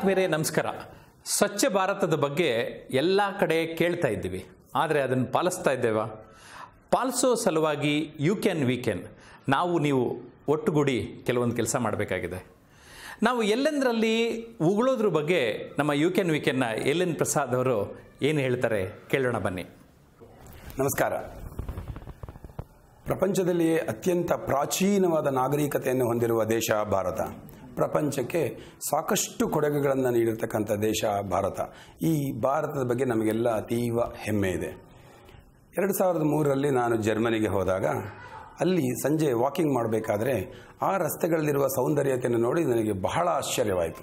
ಆತ್ಮೀಯರೇ ನಮಸ್ಕಾರ ಸ್ವಚ್ಛ ಭಾರತದ ಬಗ್ಗೆ ಎಲ್ಲ ಕಡೆ ಕೇಳ್ತಾ ಇದ್ದೀವಿ ಆದರೆ ಅದನ್ನು ಪಾಲಿಸ್ತಾ ಇದ್ದೇವಾ ಪಾಲಿಸೋ ಸಲುವಾಗಿ ಯು ಕ್ಯಾನ್ ವಿ ಕ್ಯಾನ್ ನಾವು ನೀವು ಒಟ್ಟುಗೂಡಿ ಕೆಲವೊಂದು ಕೆಲಸ ಮಾಡಬೇಕಾಗಿದೆ ನಾವು ಎಲ್ಲೆಂದರಲ್ಲಿ ಉಗುಳೋದ್ರ ಬಗ್ಗೆ ನಮ್ಮ ಯು ಕ್ಯಾನ್ ವಿ ಕ್ಯಾನ್ನ ಎಲ್ ಎನ್ ಪ್ರಸಾದ್ ಅವರು ಏನು ಹೇಳ್ತಾರೆ ಕೇಳೋಣ ಬನ್ನಿ ನಮಸ್ಕಾರ ಪ್ರಪಂಚದಲ್ಲಿಯೇ ಅತ್ಯಂತ ಪ್ರಾಚೀನವಾದ ನಾಗರಿಕತೆಯನ್ನು ಹೊಂದಿರುವ ದೇಶ ಭಾರತ ಪ್ರಪಂಚಕ್ಕೆ ಸಾಕಷ್ಟು ಕೊಡುಗೆಗಳನ್ನು ನೀಡಿರ್ತಕ್ಕಂಥ ದೇಶ ಭಾರತ ಈ ಭಾರತದ ಬಗ್ಗೆ ನಮಗೆಲ್ಲ ಅತೀವ ಹೆಮ್ಮೆ ಇದೆ ಎರಡು ಸಾವಿರದ ಮೂರರಲ್ಲಿ ನಾನು ಜರ್ಮನಿಗೆ ಹೋದಾಗ ಅಲ್ಲಿ ಸಂಜೆ ವಾಕಿಂಗ್ ಮಾಡಬೇಕಾದ್ರೆ ಆ ರಸ್ತೆಗಳಲ್ಲಿರುವ ಸೌಂದರ್ಯತೆಯನ್ನು ನೋಡಿ ನನಗೆ ಬಹಳ ಆಶ್ಚರ್ಯವಾಯಿತು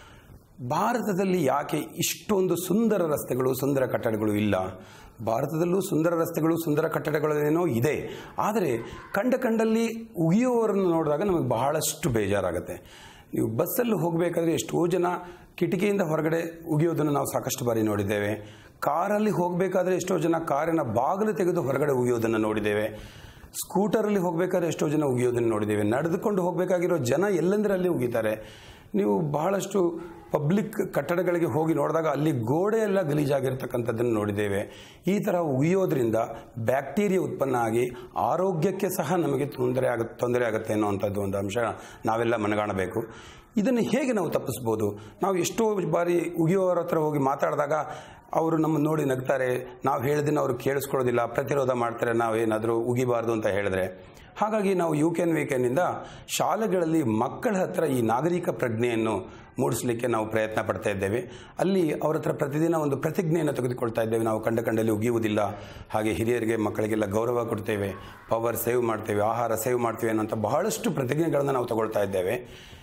ಭಾರತದಲ್ಲಿ ಯಾಕೆ ಇಷ್ಟೊಂದು ಸುಂದರ ರಸ್ತೆಗಳು ಸುಂದರ ಕಟ್ಟಡಗಳು ಇಲ್ಲ ಭಾರತದಲ್ಲೂ ಸುಂದರ ರಸ್ತೆಗಳು ಸುಂದರ ಕಟ್ಟಡಗಳೇನೋ ಇದೆ ಆದರೆ ಕಂಡ ಕಂಡಲ್ಲಿ ಉಗಿಯುವವರನ್ನು ನೋಡಿದಾಗ ನಮಗೆ ಬಹಳಷ್ಟು ಬೇಜಾರಾಗುತ್ತೆ ನೀವು ಬಸ್ಸಲ್ಲಿ ಹೋಗಬೇಕಾದ್ರೆ ಎಷ್ಟೋ ಜನ ಕಿಟಕಿಯಿಂದ ಹೊರಗಡೆ ಉಗಿಯೋದನ್ನು ನಾವು ಸಾಕಷ್ಟು ಬಾರಿ ನೋಡಿದ್ದೇವೆ ಕಾರಲ್ಲಿ ಹೋಗಬೇಕಾದ್ರೆ ಎಷ್ಟೋ ಜನ ಕಾರಿನ ಬಾಗಿಲು ತೆಗೆದು ಹೊರಗಡೆ ಉಗಿಯೋದನ್ನು ನೋಡಿದ್ದೇವೆ ಸ್ಕೂಟರಲ್ಲಿ ಹೋಗಬೇಕಾದ್ರೆ ಎಷ್ಟೋ ಜನ ಉಗಿಯೋದನ್ನು ನೋಡಿದ್ದೇವೆ ನಡೆದುಕೊಂಡು ಹೋಗಬೇಕಾಗಿರೋ ಜನ ಎಲ್ಲೆಂದರಲ್ಲಿ ಉಗಿತಾರೆ ನೀವು ಬಹಳಷ್ಟು ಪಬ್ಲಿಕ್ ಕಟ್ಟಡಗಳಿಗೆ ಹೋಗಿ ನೋಡಿದಾಗ ಅಲ್ಲಿ ಗೋಡೆ ಎಲ್ಲ ಗಲೀಜಾಗಿರ್ತಕ್ಕಂಥದ್ದನ್ನು ನೋಡಿದ್ದೇವೆ ಈ ಥರ ಉಗಿಯೋದ್ರಿಂದ ಬ್ಯಾಕ್ಟೀರಿಯಾ ಉತ್ಪನ್ನ ಆಗಿ ಆರೋಗ್ಯಕ್ಕೆ ಸಹ ನಮಗೆ ತೊಂದರೆ ಆಗ ತೊಂದರೆ ಆಗುತ್ತೆ ಅನ್ನೋವಂಥದ್ದು ಒಂದು ಅಂಶ ನಾವೆಲ್ಲ ಮನಗಾಣಬೇಕು ಇದನ್ನು ಹೇಗೆ ನಾವು ತಪ್ಪಿಸ್ಬೋದು ನಾವು ಎಷ್ಟೋ ಬಾರಿ ಉಗಿಯೋರ ಹತ್ರ ಹೋಗಿ ಮಾತಾಡಿದಾಗ ಅವರು ನಮ್ಮನ್ನು ನೋಡಿ ನಗ್ತಾರೆ ನಾವು ಹೇಳಿದ್ದನ್ನು ಅವರು ಕೇಳಿಸ್ಕೊಳ್ಳೋದಿಲ್ಲ ಪ್ರತಿರೋಧ ಮಾಡ್ತಾರೆ ನಾವೇನಾದರೂ ಉಗಿಬಾರ್ದು ಅಂತ ಹೇಳಿದ್ರೆ ಹಾಗಾಗಿ ನಾವು ಯು ಕ್ಯಾನ್ ವಿ ಕ್ಯಾನಿಂದ ಶಾಲೆಗಳಲ್ಲಿ ಮಕ್ಕಳ ಹತ್ರ ಈ ನಾಗರಿಕ ಪ್ರಜ್ಞೆಯನ್ನು ಮೂಡಿಸಲಿಕ್ಕೆ ನಾವು ಪ್ರಯತ್ನ ಪಡ್ತಾ ಇದ್ದೇವೆ ಅಲ್ಲಿ ಅವರ ಹತ್ರ ಪ್ರತಿದಿನ ಒಂದು ಪ್ರತಿಜ್ಞೆಯನ್ನು ತೆಗೆದುಕೊಳ್ತಾ ಇದ್ದೇವೆ ನಾವು ಕಂಡ ಕಂಡಲ್ಲಿ ಉಗಿಯುವುದಿಲ್ಲ ಹಾಗೆ ಹಿರಿಯರಿಗೆ ಮಕ್ಕಳಿಗೆಲ್ಲ ಗೌರವ ಕೊಡ್ತೇವೆ ಪವರ್ ಸೇವ್ ಮಾಡ್ತೇವೆ ಆಹಾರ ಸೇವ್ ಮಾಡ್ತೇವೆ ಅನ್ನೋಂಥ ಬಹಳಷ್ಟು ಪ್ರತಿಜ್ಞೆಗಳನ್ನು ನಾವು ತಗೊಳ್ತಾ ಇದ್ದೇವೆ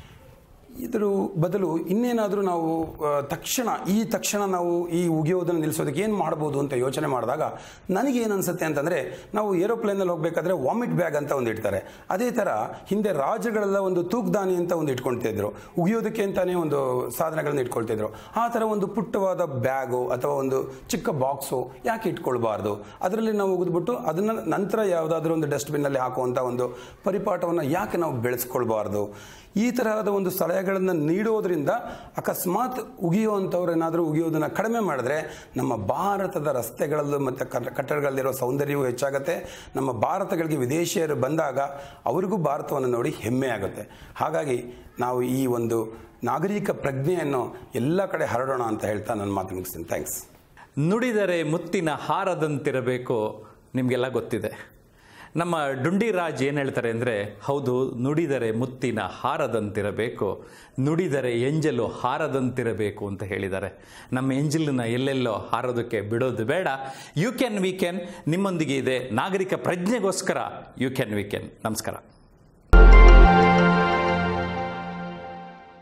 ಇದರ ಬದಲು ಇನ್ನೇನಾದರೂ ನಾವು ಆ, ತಕ್ಷಣ ಈ ತಕ್ಷಣ ನಾವು ಈ ಉಗಿಯೋದನ್ನು ನಿಲ್ಲಿಸೋದಕ್ಕೆ ಏನು ಮಾಡ್ಬೋದು ಅಂತ ಯೋಚನೆ ಮಾಡಿದಾಗ ನನಗೆ ಏನು ಅನಿಸುತ್ತೆ ಅಂತಂದರೆ ನಾವು ಏರೋಪ್ಲೇನಲ್ಲಿ ಹೋಗಬೇಕಾದ್ರೆ ವಾಮಿಟ್ ಬ್ಯಾಗ್ ಅಂತ ಒಂದು ಇಡ್ತಾರೆ ಅದೇ ಥರ ಹಿಂದೆ ರಾಜ್ಯಗಳೆಲ್ಲ ಒಂದು ತೂಕ್ದಾನಿ ಅಂತ ಒಂದು ಇಟ್ಕೊಳ್ತಿದ್ರು ಉಗಿಯೋದಕ್ಕೆ ಅಂತಾನೆ ಒಂದು ಸಾಧನಗಳನ್ನು ಇಟ್ಕೊಳ್ತಿದ್ರು ಆ ಥರ ಒಂದು ಪುಟ್ಟವಾದ ಬ್ಯಾಗು ಅಥವಾ ಒಂದು ಚಿಕ್ಕ ಬಾಕ್ಸು ಯಾಕೆ ಇಟ್ಕೊಳ್ಬಾರ್ದು ಅದರಲ್ಲಿ ನಾವು ಉಗಿದ್ಬಿಟ್ಟು ಅದನ್ನು ನಂತರ ಯಾವುದಾದ್ರೂ ಒಂದು ಡಸ್ಟ್ಬಿನ್ನಲ್ಲಿ ಹಾಕುವಂಥ ಒಂದು ಪರಿಪಾಠವನ್ನು ಯಾಕೆ ನಾವು ಬೆಳೆಸ್ಕೊಳ್ಬಾರ್ದು ಈ ತರಹದ ಒಂದು ಸಲಹೆಗಳನ್ನು ನೀಡೋದ್ರಿಂದ ಅಕಸ್ಮಾತ್ ಉಗಿಯುವಂಥವ್ರು ಏನಾದರೂ ಉಗಿಯೋದನ್ನು ಕಡಿಮೆ ಮಾಡಿದ್ರೆ ನಮ್ಮ ಭಾರತದ ರಸ್ತೆಗಳಲ್ಲೂ ಮತ್ತು ಕಟ್ಟಡಗಳಲ್ಲಿರೋ ಸೌಂದರ್ಯವೂ ಹೆಚ್ಚಾಗುತ್ತೆ ನಮ್ಮ ಭಾರತಗಳಿಗೆ ವಿದೇಶಿಯರು ಬಂದಾಗ ಅವರಿಗೂ ಭಾರತವನ್ನು ನೋಡಿ ಹೆಮ್ಮೆ ಆಗುತ್ತೆ ಹಾಗಾಗಿ ನಾವು ಈ ಒಂದು ನಾಗರಿಕ ಪ್ರಜ್ಞೆಯನ್ನು ಎಲ್ಲ ಕಡೆ ಹರಡೋಣ ಅಂತ ಹೇಳ್ತಾ ನನ್ನ ಮಾತು ಮುಗಿಸ್ತೀನಿ ಥ್ಯಾಂಕ್ಸ್ ನುಡಿದರೆ ಮುತ್ತಿನ ಹಾರದಂತಿರಬೇಕು ನಿಮಗೆಲ್ಲ ಗೊತ್ತಿದೆ ನಮ್ಮ ಡುಂಡಿ ರಾಜ್ ಏನು ಹೇಳ್ತಾರೆ ಅಂದರೆ ಹೌದು ನುಡಿದರೆ ಮುತ್ತಿನ ಹಾರದಂತಿರಬೇಕು ನುಡಿದರೆ ಎಂಜಲು ಹಾರದಂತಿರಬೇಕು ಅಂತ ಹೇಳಿದ್ದಾರೆ ನಮ್ಮ ಎಂಜಲನ್ನ ಎಲ್ಲೆಲ್ಲೋ ಹಾರೋದಕ್ಕೆ ಬಿಡೋದು ಬೇಡ ಯು ಕ್ಯಾನ್ ವಿ ಕ್ಯಾನ್ ನಿಮ್ಮೊಂದಿಗೆ ಇದೆ ನಾಗರಿಕ ಪ್ರಜ್ಞೆಗೋಸ್ಕರ ಯು ಕ್ಯಾನ್ ವಿ ಕ್ಯಾನ್ ನಮಸ್ಕಾರ